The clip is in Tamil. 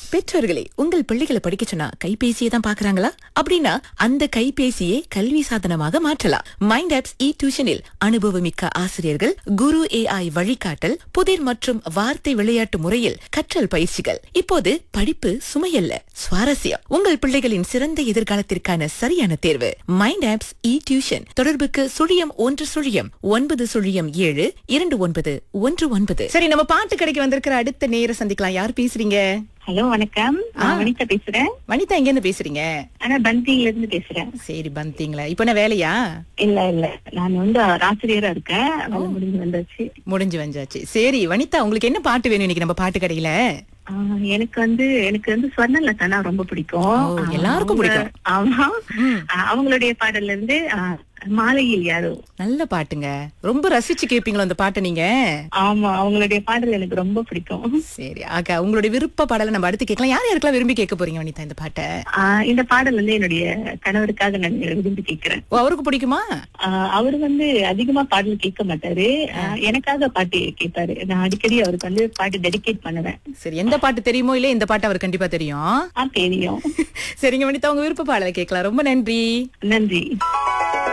பெற்றோர்களே உங்கள் பிள்ளைகளை படிக்க சொன்னா கைபேசியை தான் பாக்குறாங்களா அப்படின்னா அந்த கைபேசியை கல்வி சாதனமாக மாற்றலாம் மைண்ட் ஆப்ஸ் இ டியூஷனில் அனுபவமிக்க ஆசிரியர்கள் குரு ஏஐ வழிகாட்டல் புதிர் மற்றும் வார்த்தை விளையாட்டு முறையில் கற்றல் பயிற்சிகள் இப்போது படிப்பு சுமையல்ல சுவாரஸ்யம் உங்கள் பிள்ளைகளின் சிறந்த எதிர்காலத்திற்கான சரியான தேர்வு மைண்ட் ஆப்ஸ் இ டியூஷன் தொடர்புக்கு சுழியம் ஒன்று சுழியம் ஒன்பது சுழியம் ஏழு இரண்டு ஒன்பது ஒன்று ஒன்பது சரி நம்ம பாட்டு கடைக்கு வந்திருக்கிற அடுத்த நேர சந்திக்கலாம் யார் பேசுறீங்க ஹலோ வணக்கம் நான் வனிதா பேசுறேன் வனிதா எங்க இருந்து பேசுறீங்க ஆனா பந்தியில இருந்து பேசுறேன் சரி பந்தீங்களா இப்ப என்ன வேலையா இல்ல இல்ல நான் வந்து ஒரு ஆசிரியரா இருக்கேன் வேலை முடிஞ்சு வந்தாச்சு முடிஞ்சு வந்தாச்சு சரி வனிதா உங்களுக்கு என்ன பாட்டு வேணும் இன்னைக்கு நம்ம பாட்டு கடையில ஆஹ் எனக்கு வந்து எனக்கு வந்து ஸ்வர்ணலதானா ரொம்ப பிடிக்கும் ஓ, எல்லாருக்கும் அவங்க- பிடிக்கும். ஆமா ம். ஆஹ் அவங்களுடைய பாடல்ல இருந்து ஆஹ், மாலையில் யாரோ நல்ல பாட்டுங்க ரொம்ப ரசிச்சு கேப்பீங்களோ அந்த பாட்டை நீங்க ஆமா அவங்களுடைய பாடல் எனக்கு ரொம்ப பிடிக்கும் சரி ஆக உங்களுடைய விருப்ப பாடலை நம்ம அடுத்து கேட்கலாம் யார் யாருக்கெல்லாம் விரும்பி கேட்க போறீங்க வனிதா இந்த பாட்டை ஆஹ் இந்த பாடல் வந்து என்னுடைய கணவருக்காக நான் விரும்பி கேட்கிறேன் ஓ அவருக்கு பிடிக்குமா ஆஹ் அவர் வந்து அதிகமா பாடல் கேட்க மாட்டாரு ஆஹ் எனக்காக பாட்டு கேட்பாரு நான் அடிக்கடி அவருக்கு வந்து பாட்டு டெடிகேட் பண்ணுவேன் சரி எந்த பாட்டு தெரியுமோ இல்ல இந்த பாட்டு அவர் கண்டிப்பா தெரியும் ஆ தெரியும் சரிங்க வனிதா உங்க விருப்ப பாடலை கேட்கலாம் ரொம்ப நன்றி நன்றி